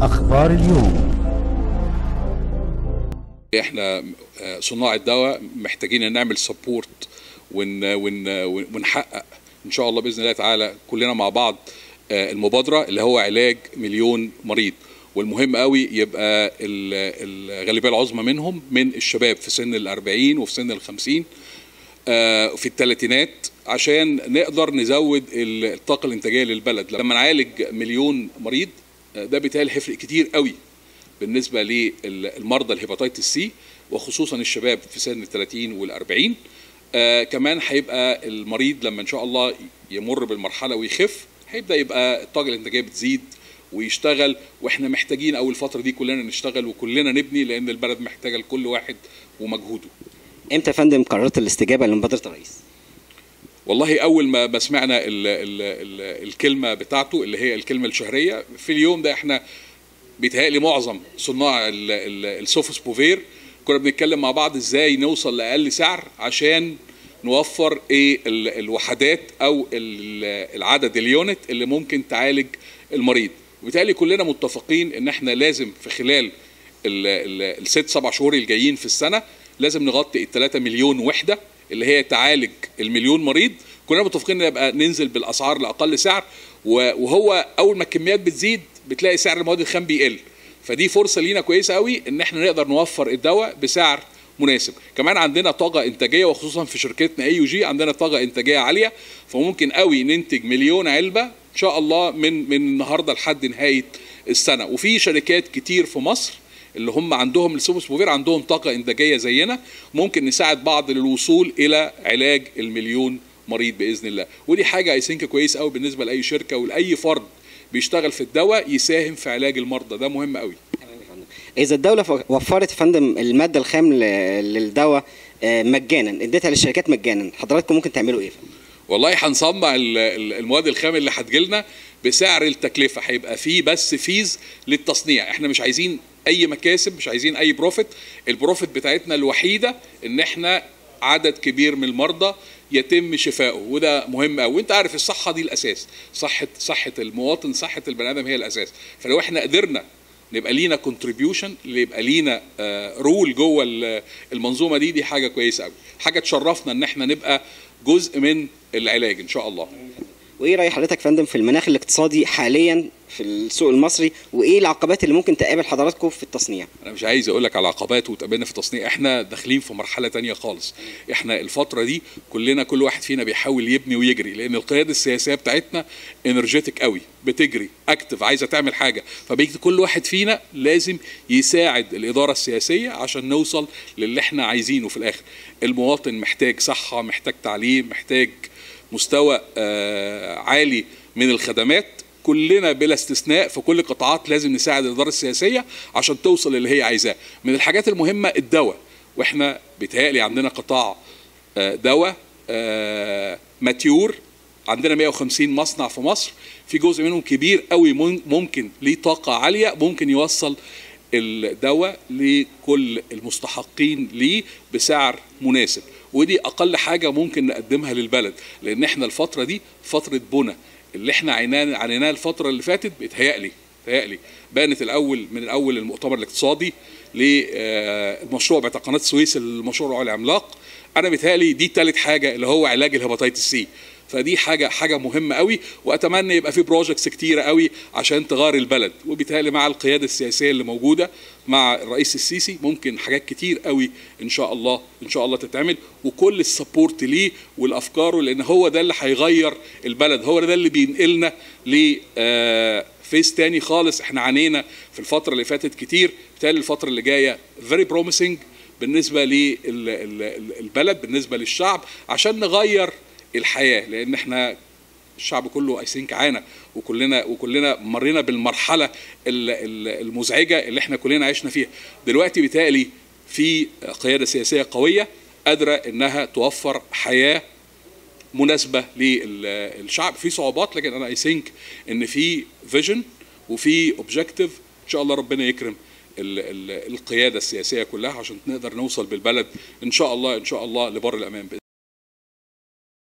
أخبار اليوم احنا آه، صناع الدواء محتاجين نعمل سبورت ون ون ونحقق ان شاء الله باذن الله تعالى كلنا مع بعض آه، المبادره اللي هو علاج مليون مريض والمهم قوي يبقى ال- الغالبيه العظمى منهم من الشباب في سن الأربعين وفي سن الخمسين آه، في الثلاثينات عشان نقدر نزود الطاقه الانتاجيه للبلد لما نعالج مليون مريض آه، ده بالتالي هيفرق كتير قوي بالنسبه للمرضى الهيباتيتس سي وخصوصا الشباب في سن ال 30 وال 40 آه كمان هيبقى المريض لما ان شاء الله يمر بالمرحله ويخف هيبدا يبقى الطاقه الانتاجيه بتزيد ويشتغل واحنا محتاجين اول الفتره دي كلنا نشتغل وكلنا نبني لان البلد محتاجه لكل واحد ومجهوده امتى يا فندم قررت الاستجابه لمبادره الرئيس؟ والله اول ما ما سمعنا ال ال ال الكلمه بتاعته اللي هي الكلمه الشهريه في اليوم ده احنا بيتهيألي معظم صناع ال- ال- السوفوس بوفير كنا بنتكلم مع بعض ازاي نوصل لاقل سعر عشان نوفر ايه ال- الوحدات او ال- العدد اليونت اللي ممكن تعالج المريض وبالتالي كلنا متفقين ان احنا لازم في خلال ال- ال- الست سبع شهور الجايين في السنه لازم نغطي ال 3 مليون وحده اللي هي تعالج المليون مريض كلنا متفقين ان يبقى ننزل بالاسعار لاقل سعر و- وهو اول ما الكميات بتزيد بتلاقي سعر المواد الخام بيقل فدي فرصه لينا كويسه قوي ان احنا نقدر نوفر الدواء بسعر مناسب كمان عندنا طاقه انتاجيه وخصوصا في شركتنا اي يو جي عندنا طاقه انتاجيه عاليه فممكن قوي ننتج مليون علبه ان شاء الله من من النهارده لحد نهايه السنه وفي شركات كتير في مصر اللي هم عندهم السوبوس بوفير عندهم طاقه انتاجيه زينا ممكن نساعد بعض للوصول الى علاج المليون مريض باذن الله ودي حاجه اي ثينك كويس قوي بالنسبه لاي شركه ولاي فرد بيشتغل في الدواء يساهم في علاج المرضى ده مهم قوي اذا الدوله ف- وفرت يا فندم الماده الخام ل- للدواء آه، مجانا اديتها للشركات مجانا حضراتكم ممكن تعملوا ايه يا فندم؟ والله هنصنع ال- ال- المواد الخام اللي هتجيلنا بسعر التكلفه هيبقى فيه بس فيز للتصنيع احنا مش عايزين اي مكاسب مش عايزين اي بروفيت البروفيت بتاعتنا الوحيده ان احنا عدد كبير من المرضى يتم شفائه وده مهم قوي وانت عارف الصحه دي الاساس صحه صحه المواطن صحه البني ادم هي الاساس فلو احنا قدرنا نبقى لينا كونتريبيوشن يبقى لينا رول جوه ال- المنظومه دي دي حاجه كويسه قوي حاجه تشرفنا ان احنا نبقى جزء من العلاج ان شاء الله وايه راي حضرتك يا فندم في المناخ الاقتصادي حاليا في السوق المصري وايه العقبات اللي ممكن تقابل حضراتكم في التصنيع؟ انا مش عايز اقول لك على عقبات وتقابلنا في التصنيع احنا داخلين في مرحله تانية خالص احنا الفتره دي كلنا كل واحد فينا بيحاول يبني ويجري لان القياده السياسيه بتاعتنا انرجيتك قوي بتجري اكتف عايزه تعمل حاجه فبيجي كل واحد فينا لازم يساعد الاداره السياسيه عشان نوصل للي احنا عايزينه في الاخر المواطن محتاج صحه محتاج تعليم محتاج مستوى آه، عالي من الخدمات كلنا بلا استثناء في كل القطاعات لازم نساعد الاداره السياسيه عشان توصل اللي هي عايزاه من الحاجات المهمه الدواء واحنا بيتهيألي عندنا قطاع آه، دواء آه، ماتيور عندنا 150 مصنع في مصر في جزء منهم كبير قوي مم- ممكن ليه طاقه عاليه ممكن يوصل الدواء لكل المستحقين ليه بسعر مناسب ودي اقل حاجه ممكن نقدمها للبلد لان احنا الفتره دي فتره بنى اللي احنا عيناه عانيناه الفتره اللي فاتت بيتهيألي بيتهيألي بانت الاول من الاول المؤتمر الاقتصادي للمشروع بتاع قناه السويس المشروع العملاق انا بيتهيألي دي تالت حاجه اللي هو علاج الهيباتيتس سي فدي حاجه حاجه مهمه قوي واتمنى يبقى في بروجكتس كتيره قوي عشان تغير البلد وبالتالي مع القياده السياسيه اللي موجوده مع الرئيس السيسي ممكن حاجات كتير قوي ان شاء الله ان شاء الله تتعمل وكل السبورت ليه والافكاره لان هو ده اللي هيغير البلد هو ده اللي بينقلنا ل آه، فيس تاني خالص احنا عانينا في الفتره اللي فاتت كتير بالتالي الفتره اللي جايه فيري بروميسنج بالنسبه للبلد بالنسبه للشعب عشان نغير الحياه لان احنا الشعب كله اي ثينك عانى وكلنا وكلنا مرينا بالمرحله ال- ال- المزعجه اللي احنا كلنا عشنا فيها دلوقتي بيتهيألي في قياده سياسيه قويه قادره انها توفر حياه مناسبه للشعب في صعوبات لكن انا اي ثينك ان في فيجن وفي اوبجيكتيف ان شاء الله ربنا يكرم ال- ال- القياده السياسيه كلها عشان نقدر نوصل بالبلد ان شاء الله ان شاء الله لبر الامان بإذن